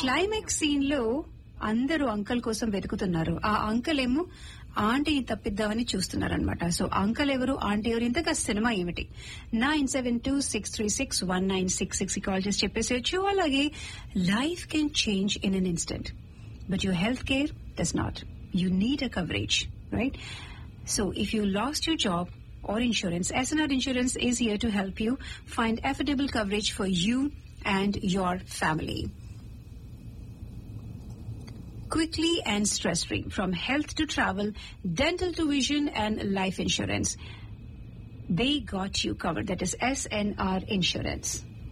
Climax scene లో అందరూ uncle కోసం వెతుకుతున్నారు ఆ అంకల్ ఏమో ఆంటీని తప్పిద్దామని చూస్తున్నారు అనమాట సో అంకల్ ఎవరు ఆంటీ ఎవరు ఇంతగా సినిమా ఏమిటి nine seven two six three six one nine six six call చేసి చెప్పేసేయచ్చు అలాగే life can change in an instant but your health care does not you need a coverage right So if you lost your job or insurance, SNR Insurance is here to help you find affordable coverage for you and your family. Quickly and stress-free from health to travel, dental to vision and life insurance. They got you covered. That is SNR Insurance.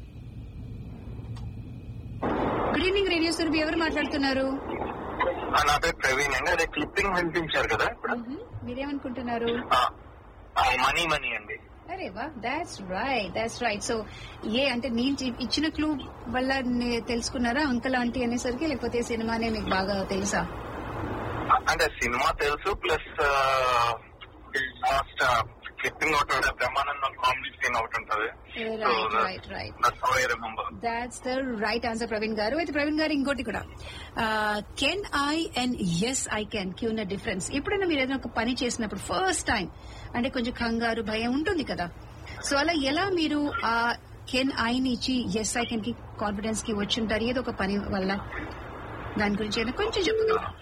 Good evening radio sir ఎవరు మాట్లాడుతున్నారు ఆ, నా పేరు ప్రవీణ్ అండి అదే clipping వినిపించారు కదా ఇప్పుడు మీరేమనుకుంటున్నారు మనీ మనీ అండి అరే వా that's right that's right so ఏ అంటే నేను చి- ఇచ్చిన క్లూ వల్ల నే- తెలుసుకున్నారా అంకల్ ఆంటీ అనేసరికి లేకపోతే సినిమానే మీకు బాగా తెలుసా అంటే సినిమా తెలుసు ప్లస్ లాస్ట్ క్లిప్పింగ్ ఒకటి ఉంటుంది బ్రహ్మానందం కామెడీ సీన్ ఒకటి ఉంటుంది right right right that's how I remember that's the right answer Praveen garu అయితే ప్రవీణ్ గారు ఇంకోటి కూడా can I and as I can కి ఉన్న డిఫరెన్స్ ఎప్పుడైనా మీరు ఏదైనా ఒక పని చేసినప్పుడు ఫస్ట్ టైం అంటే కొంచెం కంగారు భయం ఉంటుంది కదా సో అలా ఎలా మీరు ఆ కెన్ ఐ ఇచ్చి ఎస్ ఐ కెన్ కి కాన్ఫిడెన్స్ కి వచ్చి ఉంటారు ఏదో ఒక పని వల్ల దాని గురించి ఏదైనా కొంచెం చెప్పగలరా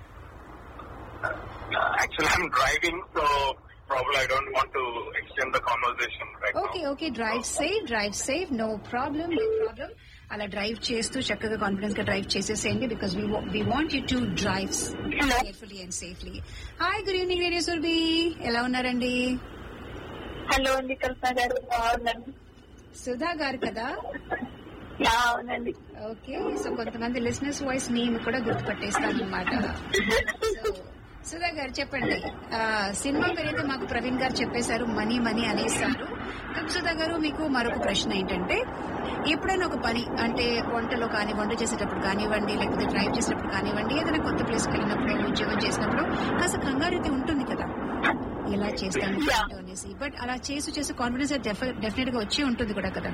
actually I'm driving so problem I don't want to extend the conversation okay okay drive safe drive safe no problem no problem అలా డ్రైవ్ చేస్తూ చక్కగా కాన్ఫిడెన్స్ గా డ్రైవ్ చేసేసేయండి because we want you to drive carefully and safely hi good evening radio Surbhi ఎలా ఉన్నారండి hello అండి కల్పన గారు బాగుందండి సుధా గారు కదా యా, అవునండి ఓకే సో కొంతమంది లిసినర్స్ వాయిస్ నేను కూడా గుర్తుపట్టేస్తాను అనమాట సో సుధా గారు చెప్పండి ఆ, సినిమా పేరైతే మాకు ప్రవీణ్ గారు చెప్పేశారు మనీ మనీ అనేసారు కానీ సుధా గారు మీకు మరొక ప్రశ్న ఏంటంటే ఎప్పుడైనా ఒక పని అంటే వంటలో కానీ వంట చేసేటప్పుడు కానివ్వండి లేకపోతే డ్రైవ్ చేసేటప్పుడు కానివ్వండి ఏదైనా కొత్త ప్లేస్కి వెళ్ళినప్పుడు ఉద్యోగం చేసినప్పుడు కాస్త కంగారైతే ఉంటుంది కదా ఎలా చేస్తాను ఏంటో అనేసి బట్ అలా చేసి చేసి కాన్ఫిడెన్స్ డెఫినెట్ గా వచ్చి ఉంటుంది కూడా కదా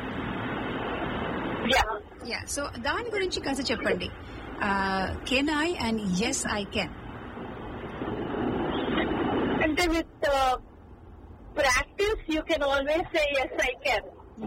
యా యా సో దాని గురించి కాస్త చెప్పండి can I and as I can అంటే with practice you can always say as I can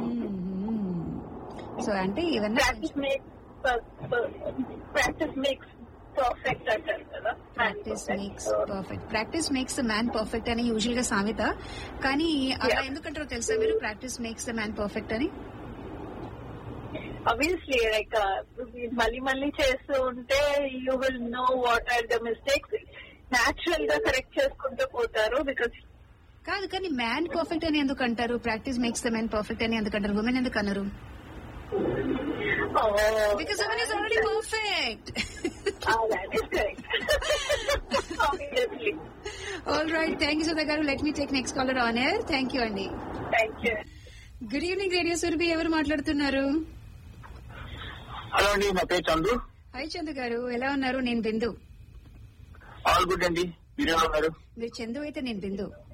so అంటే ఇవన్నీ practice makes practice makes perfect అంటారు కదా practice makes perfect practice makes the man perfect అని యూజువల్ గా సామెత కానీ అలా Yeah. ఎందుకంటారో తెలుసా మీరు practice makes the man perfect అని obviously లైక్ మళ్ళీ మళ్ళీ చేస్తూ ఉంటే you will know what are the mistakes natural గా కరెక్ట్ చేసుకుంటూ పోతారు బికాస్ కాదు కానీ మ్యాన్ పర్ఫెక్ట్ అని ఎందుకు అంటారు practice makes the man perfect అని ఎందుకు అంటారు ఉమెన్ ఎందుకు అన్నారు because women is already perfect obviously all right thank you Sudha garu let me take next caller on air thank you అండి thank you good evening radio Surabhi ఎవరు మాట్లాడుతున్నారు హలో అండి నా పేరు చందు హాయ్ చందు గారు ఎలా ఉన్నారు నేను బిందు ఆల్ గుడ్ అండి మీరు ఎలా ఉన్నారు మీరు చందు అయితే నేను బిందు